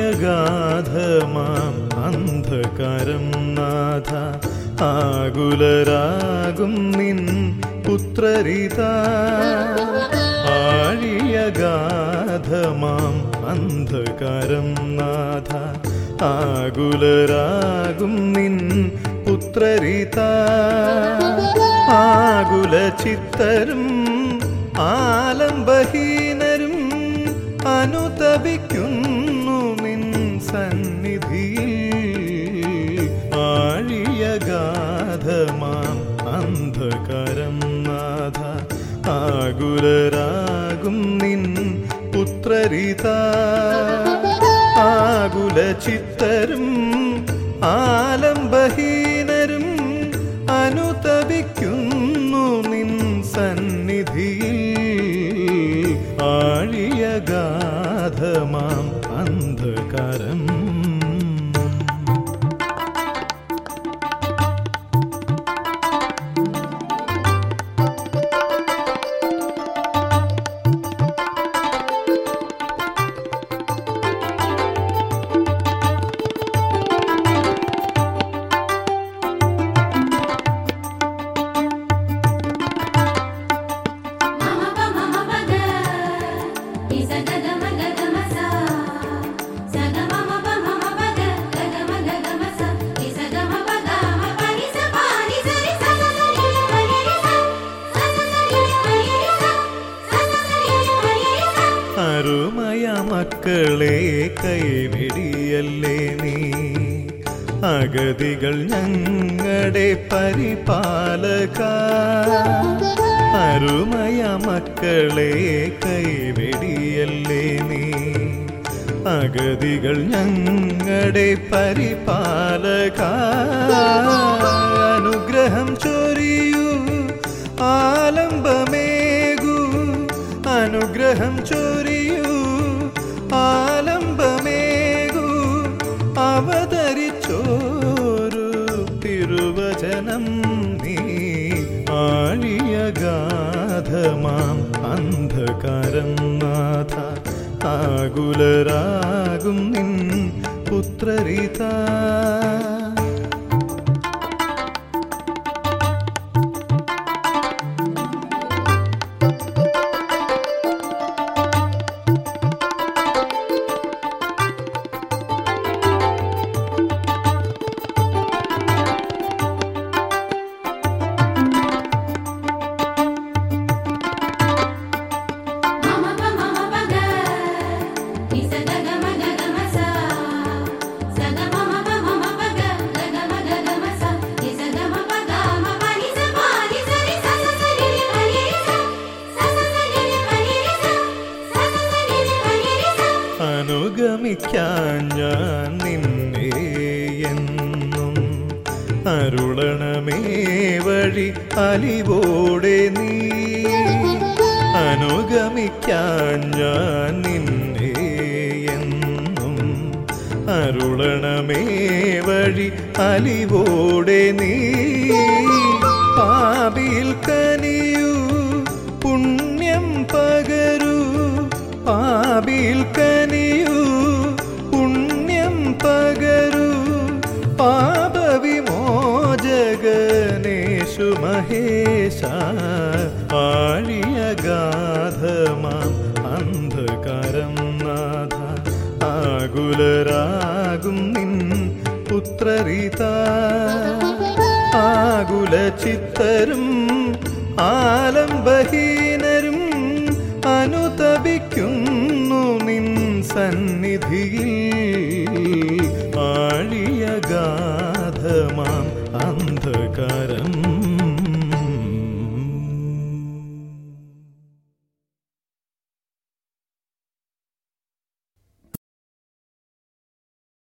ആഴിയഗാധമാം അന്ധകാരം നാഥ ആകുലരാകും നിൻ പുത്രരിത ആഴിയഗാധമാം അന്ധകാരം നാഥ ആകുലരാകും നിൻ പുത്രരിത ആകുല ചിത്തരും ആലംബഹീനരും അനുതപിക്കുന്നു നിൻ സന്നിധിയിൽ ആഴിയഗാധമാം അന്ധകാരം നാഥ ആകുലരാകും നിൻ പുത്രരിത ആകുല ചിത്തരും ആലംബഹീനരും അനുതപിക്കുന്നു നിൻ സന്നിധിയിൽ ആഴിയഗാധമാം അന്ധകാരം మమ పమ మమ గ ని స గ గ మ గ గ మ స స గ మ మ ప మ మ ప గ గ గ మ గ గ మ స ని స గ మ ప గ మ ప ని స ప ని స రి స స స రి రి ప రి రి స స స స రి రి ప రి రి స స స స రి రి ప రి రి స അരുമയ മക്കളെ കൈവിടിയല്ലേ നീ അഗതികൾ ഞങ്ങളുടെ പരിപാലക അരുമയ മക്കളെ കൈവിടിയല്ലേ നീ അഗതികൾ ഞങ്ങളുടെ പരിപാലക അനുഗ്രഹം ചൊരിയൂ ആലംബമേകൂ അനുഗ്രഹം ചൊരിയൂ ആലംബമേകൂ അവതരിച്ചോരു തിരുവചനം നീ ആഴിയഗാധമാം അന്ധകാരം നാഥ ആകുലരാകും നിൻ പുത്രരിതാ మమ ప మమ ప గ ని స గ గ మ గ గ మ స స గ మ మ ప మమ ప గ గ గ మ గ గ మ స ని స గ మ ప గ మ ప ని స ప ని స రి స స స రి రి ప రి రి స స స స రి రి ప రి రి స స స స రి రి ప రి రి స അനുഗമിക്കാൻ ഞാൻ നിന്നെ എന്നും അരുളണമേ വഴി അലിവോടെ നീ അനുഗമിക്കാൻ ഞാൻ നിന്നെ എന്നും അരുളണമേ വഴി അലിവോടെ നീ പാപിയിൽ കനിയൂ പുണ്യം പകരൂ പാപിയിൽ കനിയൂ പുണ്യം പകരൂ പാപവിമോചകനേശു മഹേശ ആഴിയഗാധമാം അന്ധകാരം നാഥ ആകുലരാകും നിൻ പുത്രരിത ആകുല ചിത്തരും ആലംബഹീനരും അനുതപിക്കുന്നു നിൻ സന്നിധിയിൽ